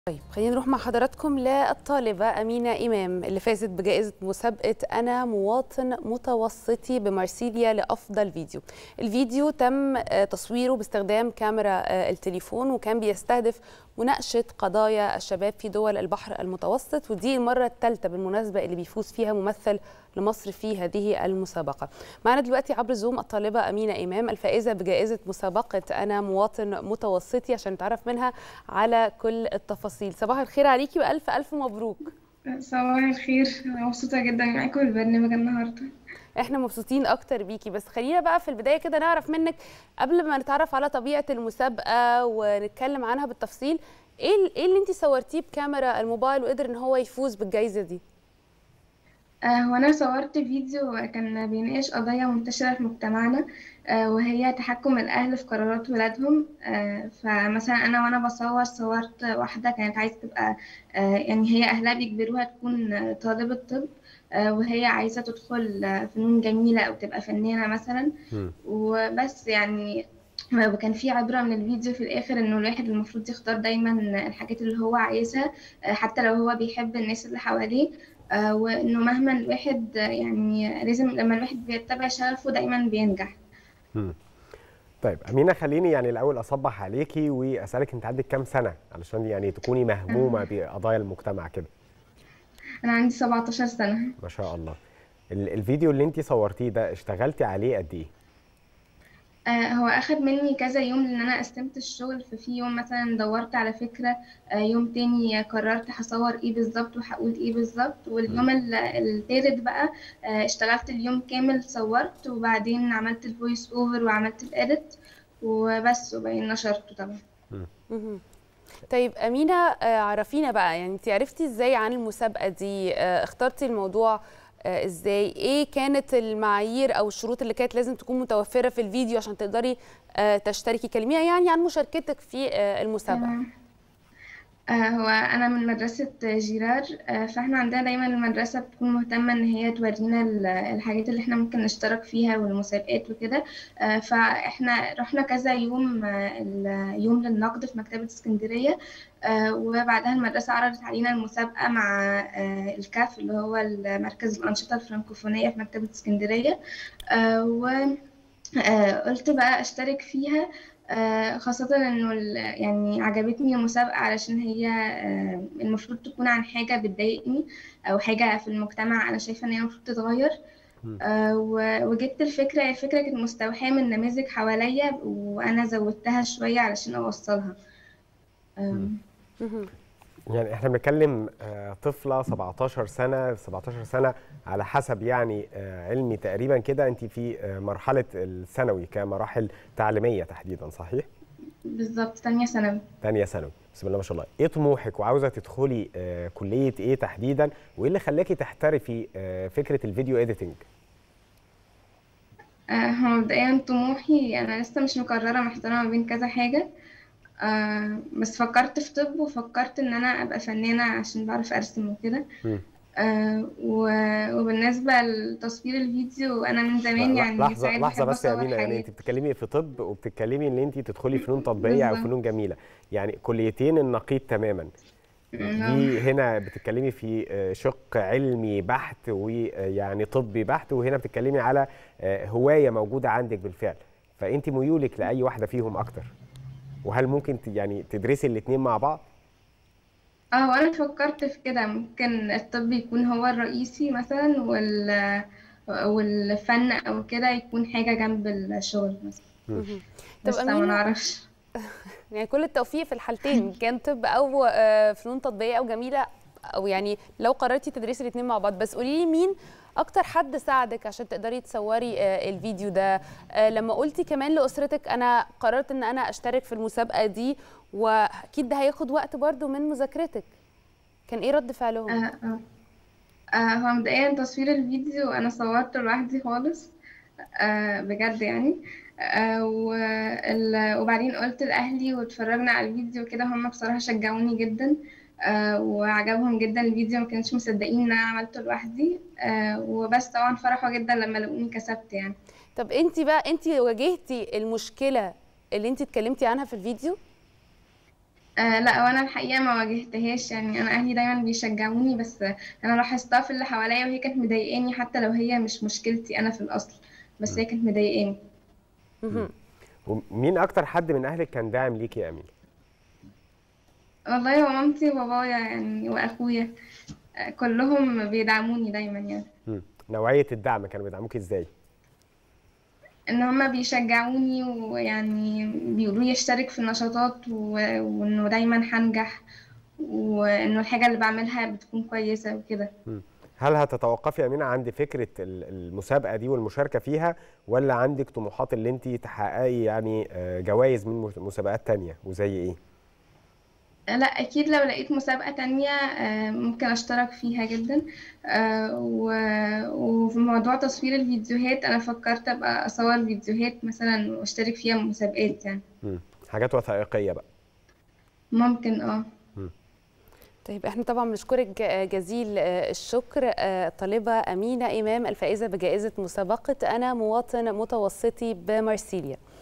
طيب خلينا نروح مع حضراتكم للطالبة أمينة إمام اللي فازت بجائزة مسابقة أنا مواطن متوسطي بمارسيليا لأفضل فيديو الفيديو تم آه، تصويره باستخدام كاميرا آه، التليفون وكان بيستهدف مناقشة قضايا الشباب في دول البحر المتوسط ودي المرة الثالثة بالمناسبة اللي بيفوز فيها ممثل لمصر في هذه المسابقة معنا دلوقتي عبر زوم الطالبة أمينة إمام الفائزة بجائزة مسابقة أنا مواطن متوسطي عشان نتعرف منها على كل التفاصيل صباح الخير عليكي وألف ألف مبروك صباح الخير أنا مبسوطة جدا معاكم البرنامج النهاردة احنا مبسوطين اكتر بيكي بس خلينا بقى في البدايه كده نعرف منك قبل ما نتعرف على طبيعه المسابقه ونتكلم عنها بالتفصيل ايه ال- ايه اللي انت صورتيه بكاميرا الموبايل وقدر ان هو يفوز بالجائزه دي آه، هو أنا صورت فيديو كان بيناقش قضايا منتشرة في مجتمعنا آه، وهي تحكم الأهل في قرارات ولادهم آه، فمثلا أنا وأنا بصور صورت واحدة كانت عايزة تبقى آه، يعني هي أهلها بيجبروها تكون آه، طالبة طب آه، وهي عايزة تدخل آه، فنون جميلة أو تبقى فنانة مثلا مم. وبس يعني وكان في عبرة من الفيديو في الآخر إنه الواحد المفروض يختار دايما الحاجات اللي هو عايزها آه، حتى لو هو بيحب الناس اللي حواليه آه، وإنه مهما الواحد آه، يعني لازم لما الواحد بيتبع شغفه دايما بينجح مم. طيب أمينة خليني يعني الأول أصبح عليكي وأسألك أنت عندك كام سنة علشان يعني تكوني مهمومة بقضايا المجتمع كده أنا عندي 17 سنة ما شاء الله ال- الفيديو اللي أنت صورتيه ده اشتغلتي عليه قد إيه؟ آه، هو أخد مني كذا يوم لأن أنا قسمت الشغل ففي يوم مثلا دورت على فكرة آه، يوم تاني قررت هصور إيه بالظبط وهقول إيه بالظبط واليوم ال- التالت بقى آه، اشتغلت اليوم كامل صورت وبعدين عملت الفويس أوفر وعملت الإيديت وبس وبعدين نشرته طبعا مهم. طيب أمينة آه، عرفينا بقى يعني انت عرفتي ازاي عن المسابقة دي آه، اخترتي الموضوع آه، ازاي ايه كانت المعايير او الشروط اللي كانت لازم تكون متوفرة في الفيديو عشان تقدري آه، تشتركي كلمينا يعني عن مشاركتك في آه، المسابقة تمام آه، هو أنا من مدرسة جيرار آه، فإحنا عندنا دايما المدرسة بتكون مهتمة إن هي تورينا ال- الحاجات اللي إحنا ممكن نشترك فيها والمسابقات وكده آه، فإحنا رحنا كذا يوم آه، اليوم للنقد في مكتبة اسكندرية آه، وبعدها المدرسة عرضت علينا المسابقة مع آه، الكاف اللي هو مركز الأنشطة الفرنكوفونية في مكتبة اسكندرية آه، و آه، قلت بقى اشترك فيها آه، خاصة انه ال- يعني عجبتني المسابقة علشان هي آه، المفروض تكون عن حاجة بتضايقني او حاجة في المجتمع انا شايفة ان هي المفروض تتغير مم. آه، و- وجبت الفكرة الفكرة كانت مستوحاة من نماذج حواليا وانا زودتها شوية علشان اوصلها آم، مهم. يعني احنا بنتكلم آه، طفلة 17 سنة 17 سنة على حسب يعني آه، علمي تقريبا كده انت في آه، مرحلة الثانوي كمراحل تعليمية تحديدا صحيح؟ بالظبط تانية ثانوي تانية ثانوي بسم الله ما شاء الله ايه طموحك وعاوزة تدخلي آه، كلية ايه تحديدا وايه اللي خلاكي تحترفي آه، فكرة الفيديو اديتنج؟ آه، هو مبدئيا طموحي انا لسه مش مقررة محتارة ما بين كذا حاجة آه بس فكرت في طب وفكرت ان انا ابقى فنانة عشان بعرف ارسم وكده مم. آه و- وبالنسبة لتصوير الفيديو انا من زمان يعني لحظة ساعات لحظة بحب بس يا اصور أمينة يعني حاجات أنت بتتكلمي في طب وبتتكلمي إن أنت تدخلي فنون تطبيقية أو بالظبط. فنون جميلة يعني كليتين النقيض تماما آه، دي هنا بتتكلمي في آه، شق علمي بحت ويعني طبي بحت وهنا بتتكلمي على آه، هواية موجودة عندك بالفعل فأنت ميولك لأي واحدة فيهم أكتر وهل ممكن ت- يعني تدرسي الاتنين مع بعض؟ اه وانا فكرت في كده ممكن الطب يكون هو الرئيسي مثلا وال والفن او كده يكون حاجة جنب الشغل مثلا مهم. طب بس ما أمينة نعرفش يعني كل التوفيق في الحالتين كان طب او آه، فنون تطبيقيه او جميله او يعني لو قررتي تدرسي الاثنين مع بعض بس قولي لي مين اكتر حد ساعدك عشان تقدري تصوري آه، الفيديو ده آه، لما قلتي كمان لاسرتك انا قررت ان انا اشترك في المسابقه دي واكيد ده هياخد وقت برضو من مذاكرتك كان ايه رد فعلهم آه آه. آه هو مبدئيا تصوير الفيديو انا صورته لوحدي خالص آه بجد يعني آه وال... وبعدين قلت لأهلي واتفرجنا على الفيديو كده هم بصراحة شجعوني جدا آه وعجبهم جدا الفيديو ما كانش مصدقين ان انا عملته لوحدي آه وبس طبعا فرحوا جدا لما لقوني كسبت يعني طب انت بقى انت واجهتي المشكله اللي انت اتكلمتي عنها في الفيديو آه لا وانا الحقيقه ما واجهتهاش يعني انا اهلي دايما بيشجعوني بس انا لاحظتها في اللي حواليا وهي كانت مضايقاني حتى لو هي مش مشكلتي انا في الاصل بس هي كانت مضايقاني مهم. ومين اكتر حد من اهلك كان داعم ليكي يا امين والله هو مامتي وبابايا يعني واخويا آه كلهم بيدعموني دايما يعني مم. نوعيه الدعم كانوا بيدعموكي ازاي ان هما بيشجعوني ويعني بيقولوا لي اشترك في النشاطات و... وانه دايما هنجح وانه الحاجه اللي بعملها بتكون كويسه وكده مم. هل هتتوقفي يا امينه عند فكره ال- المسابقه دي والمشاركه فيها ولا عندك طموحات اللي انت تحققي يعني آه، جوائز من مس- مسابقات تانية وزي ايه لا أكيد لو لقيت مسابقة تانية آه، ممكن أشترك فيها جدا آه، و- وفي موضوع تصوير الفيديوهات أنا فكرت أبقى أصور فيديوهات مثلا وأشترك فيها مسابقات يعني مم. حاجات وثائقيه بقى ممكن اه طيب احنا طبعا بنشكرك ج- جزيل آه، الشكر آه، الطالبة أمينة إمام الفائزة بجائزة مسابقة أنا مواطن متوسطي بمارسيليا